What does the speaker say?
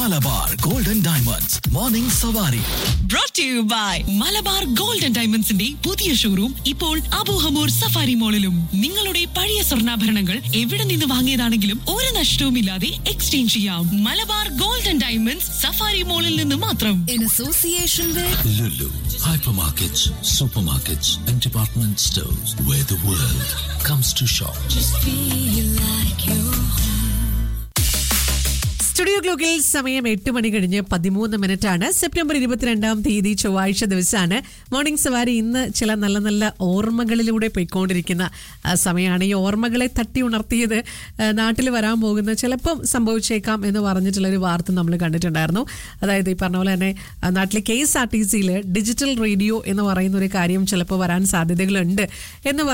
Malabar golden diamonds morning Savari brought to you by Malabar gold and ഡയമണ്ട്സിന്റെ പുതിയ showroom ഇപ്പോൾ Abu Hamour safari മോളിലും നിങ്ങളുടെ പഴയ സ്വർണ്ണാഭരണങ്ങൾ എവിടെ നിന്ന് വാങ്ങിയതാണെങ്കിലും ഒരു നഷ്ടവുമില്ലാതെ എക്സ്ചേഞ്ച് ചെയ്യാം Malabar gold and diamonds Safari മോളിൽ നിന്ന് മാത്രം in association with Lulu hypermarkets, supermarkets, and department stores where the world comes to shop. feel like you studio ക്ലോക്കിൽ സമയം എട്ട് മണി കഴിഞ്ഞ് പതിമൂന്ന് മിനിറ്റ് ആണ് സെപ്റ്റംബർ ഇരുപത്തിരണ്ടാം തീയതി ചൊവ്വാഴ്ച ദിവസമാണ് മോർണിംഗ് സവാരി ഇന്ന് ചില നല്ല നല്ല ഓർമ്മകളിലൂടെ പോയിക്കൊണ്ടിരിക്കുന്ന ആ, സമയമാണ് ഈ ഓർമ്മകളെ തട്ടി ഉണർത്തിയത് നാട്ടിൽ വരാൻ പോകുന്ന ചിലപ്പം സംഭവിച്ചേക്കാം എന്ന് പറഞ്ഞിട്ടുള്ളൊരു വാർത്ത നമ്മൾ കണ്ടിട്ടുണ്ടായിരുന്നു അതായത് ഈ പറഞ്ഞ പോലെ തന്നെ ആ, നാട്ടിലെ കെ എസ് ആർ ടി സിയിൽ ഡിജിറ്റൽ റേഡിയോ എന്ന് പറയുന്ന ഒരു കാര്യം ചിലപ്പോൾ വരാൻ സാധ്യതകളുണ്ട് എന്ന്